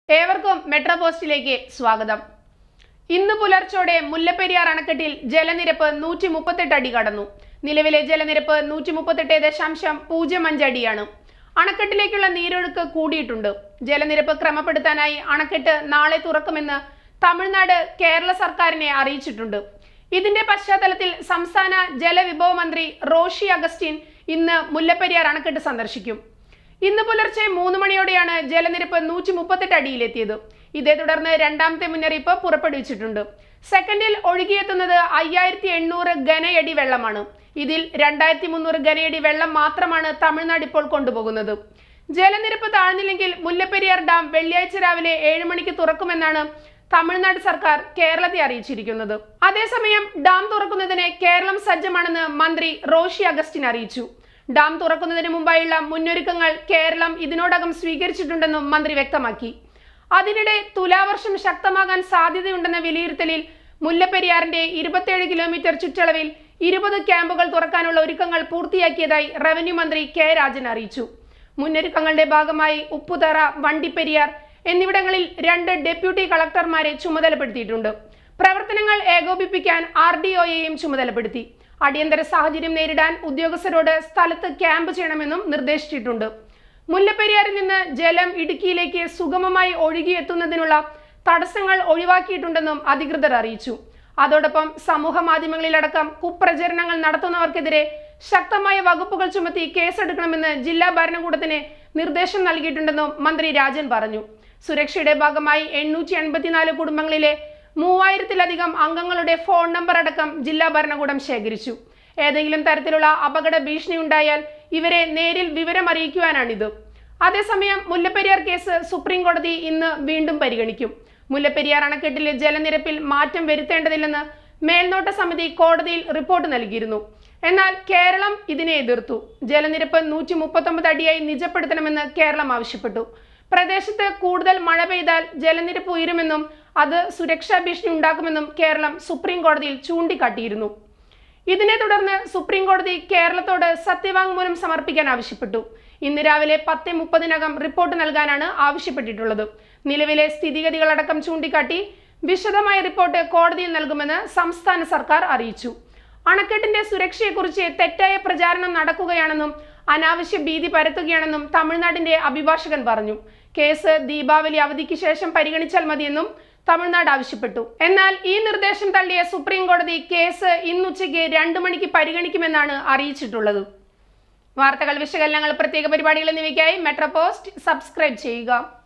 ഏവർക്കും മെട്രോ പോസ്റ്റിലേക്ക് സ്വാഗതം ഇന്ന് പുലർച്ചോടെ മുല്ലപ്പെരിയാർ അണക്കെട്ടിൽ ജലനിരപ്പ് നൂറ്റി മുപ്പത്തെട്ട് അടി കടന്നു നിലവിലെ ജലനിരപ്പ് നൂറ്റി മുപ്പത്തെട്ട് ദശാംശം പൂജ്യം അഞ്ച് അടിയാണ് അണക്കെട്ടിലേക്കുള്ള നീരൊഴുക്ക് കൂടിയിട്ടുണ്ട് ജലനിരപ്പ് ക്രമപ്പെടുത്താനായി അണക്കെട്ട് നാളെ തുറക്കുമെന്ന് തമിഴ്നാട് കേരള സർക്കാരിനെ അറിയിച്ചിട്ടുണ്ട് ഇതിന്റെ പശ്ചാത്തലത്തിൽ സംസ്ഥാന ജലവിഭവ മന്ത്രി റോഷി അഗസ്റ്റിൻ ഇന്ന് മുല്ലപ്പെരിയാർ അണക്കെട്ട് സന്ദർശിക്കും ഇന്ന് പുലർച്ചെ മൂന്ന് മണിയോടെയാണ് ജലനിരപ്പ് നൂറ്റി മുപ്പത്തെട്ട് അടിയിലെത്തിയത് ഇതേ തുടർന്ന് രണ്ടാമത്തെ മുന്നറിയിപ്പ് പുറപ്പെടുവിച്ചിട്ടുണ്ട് സെക്കൻഡിൽ ഒഴുകിയെത്തുന്നത് അയ്യായിരത്തി എണ്ണൂറ് ഘനയടി വെള്ളമാണ് ഇതിൽ രണ്ടായിരത്തി മുന്നൂറ് ഘനയടി വെള്ളം മാത്രമാണ് തമിഴ്നാട് ഇപ്പോൾ കൊണ്ടുപോകുന്നത് ജലനിരപ്പ് താഴ്ന്നില്ലെങ്കിൽ മുല്ലപ്പെരിയാർ ഡാം വെള്ളിയാഴ്ച രാവിലെ ഏഴ് മണിക്ക് തുറക്കുമെന്നാണ് തമിഴ്നാട് സർക്കാർ കേരളത്തെ അറിയിച്ചിരിക്കുന്നത് അതേസമയം ഡാം തുറക്കുന്നതിന് കേരളം സജ്ജമാണെന്ന് മന്ത്രി റോഷി അഗസ്റ്റിൻ അറിയിച്ചു ഡാം തുറക്കുന്നതിന് മുമ്പായുള്ള മുന്നൊരുക്കങ്ങൾ കേരളം ഇതിനോടകം സ്വീകരിച്ചിട്ടുണ്ടെന്നും മന്ത്രി വ്യക്തമാക്കി അതിനിടെ തുലാവർഷം ശക്തമാകാൻ സാധ്യതയുണ്ടെന്ന വിലയിരുത്തലിൽ മുല്ലപ്പെരിയാറിന്റെ ഇരുപത്തിയേഴ് കിലോമീറ്റർ ചുറ്റളവിൽ ഇരുപത് ക്യാമ്പുകൾ തുറക്കാനുള്ള ഒരുക്കങ്ങൾ പൂർത്തിയാക്കിയതായി റവന്യൂ മന്ത്രി കെ രാജൻ അറിയിച്ചു മുന്നൊരുക്കങ്ങളുടെ ഭാഗമായി ഉപ്പുതറ വണ്ടിപ്പെരിയാർ എന്നിവിടങ്ങളിൽ രണ്ട് ഡെപ്യൂട്ടി കളക്ടർമാരെ ചുമതലപ്പെടുത്തിയിട്ടുണ്ട് പ്രവർത്തനങ്ങൾ ഏകോപിപ്പിക്കാൻ ആർ ഡി ഒയെയും ചുമതലപ്പെടുത്തി അടിയന്തര സാഹചര്യം നേരിടാൻ ഉദ്യോഗസ്ഥരോട് സ്ഥലത്ത് ക്യാമ്പ് ചെയ്യണമെന്നും നിർദ്ദേശിച്ചിട്ടുണ്ട് മുല്ലപ്പെരിയാറിൽ നിന്ന് ജലം ഇടുക്കിയിലേക്ക് സുഗമമായി ഒഴുകിയെത്തുന്നതിനുള്ള തടസ്സങ്ങൾ ഒഴിവാക്കിയിട്ടുണ്ടെന്നും അധികൃതർ അറിയിച്ചു അതോടൊപ്പം സമൂഹ മാധ്യമങ്ങളിലടക്കം കുപ്രചരണങ്ങൾ നടത്തുന്നവർക്കെതിരെ ശക്തമായ വകുപ്പുകൾ ചുമത്തി കേസെടുക്കണമെന്ന് ജില്ലാ ഭരണകൂടത്തിന് നിർദ്ദേശം നൽകിയിട്ടുണ്ടെന്നും മന്ത്രി രാജൻ പറഞ്ഞു സുരക്ഷയുടെ ഭാഗമായി എണ്ണൂറ്റി എൺപത്തിനാല് കുടുംബങ്ങളിലെ മൂവായിരത്തിലധികം അംഗങ്ങളുടെ ഫോൺ നമ്പർ അടക്കം ജില്ലാ ഭരണകൂടം ശേഖരിച്ചു ഏതെങ്കിലും തരത്തിലുള്ള അപകട ഭീഷണി ഉണ്ടായാൽ ഇവരെ നേരിൽ വിവരം അറിയിക്കുവാനാണിത് അതേസമയം മുല്ലപ്പെരിയാർ കേസ് സുപ്രീം കോടതി ഇന്ന് വീണ്ടും പരിഗണിക്കും മുല്ലപ്പെരിയാർ അണക്കെട്ടിലെ ജലനിരപ്പിൽ മാറ്റം വരുത്തേണ്ടതില്ലെന്ന് മേൽനോട്ട സമിതി കോടതിയിൽ റിപ്പോർട്ട് നൽകിയിരുന്നു എന്നാൽ കേരളം ഇതിനെ എതിർത്തു ജലനിരപ്പ് നൂറ്റി മുപ്പത്തൊമ്പത് അടിയായി നിജപ്പെടുത്തണമെന്ന് കേരളം ആവശ്യപ്പെട്ടു പ്രദേശത്ത് കൂടുതൽ മഴ പെയ്താൽ ജലനിരപ്പ് ഉയരുമെന്നും അത് സുരക്ഷാ ഭീഷണി ഉണ്ടാക്കുമെന്നും കേരളം സുപ്രീം കോടതിയിൽ ചൂണ്ടിക്കാട്ടിയിരുന്നു ഇതിനെ തുടർന്ന് സുപ്രീം കോടതി കേരളത്തോട് സത്യവാങ്മൂലം സമർപ്പിക്കാൻ ആവശ്യപ്പെട്ടു ഇന്ന് രാവിലെ പത്ത് മുപ്പതിനകം റിപ്പോർട്ട് നൽകാനാണ് ആവശ്യപ്പെട്ടിട്ടുള്ളത് നിലവിലെ സ്ഥിതിഗതികളടക്കം ചൂണ്ടിക്കാട്ടി വിശദമായ റിപ്പോർട്ട് കോടതിയിൽ നൽകുമെന്ന് സംസ്ഥാന സർക്കാർ അറിയിച്ചു അണക്കെട്ടിന്റെ സുരക്ഷയെക്കുറിച്ച് തെറ്റായ പ്രചാരണം നടക്കുകയാണെന്നും അനാവശ്യ ഭീതി പരത്തുകയാണെന്നും തമിഴ്നാടിന്റെ അഭിഭാഷകൻ പറഞ്ഞു കേസ് ദീപാവലി അവധിക്ക് ശേഷം പരിഗണിച്ചാൽ മതിയെന്നും തമിഴ്നാട് ആവശ്യപ്പെട്ടു എന്നാൽ ഈ നിർദ്ദേശം തള്ളിയ സുപ്രീം കോടതി കേസ് ഇന്നുച്ചയ്ക്ക് രണ്ടു മണിക്ക് പരിഗണിക്കുമെന്നാണ് അറിയിച്ചിട്ടുള്ളത് വാർത്തകൾ വിശകലനങ്ങൾ പ്രത്യേക പരിപാടികൾ എന്നിവയ്ക്കായി മെട്രോ പോസ്റ്റ് സബ്സ്ക്രൈബ് ചെയ്യുക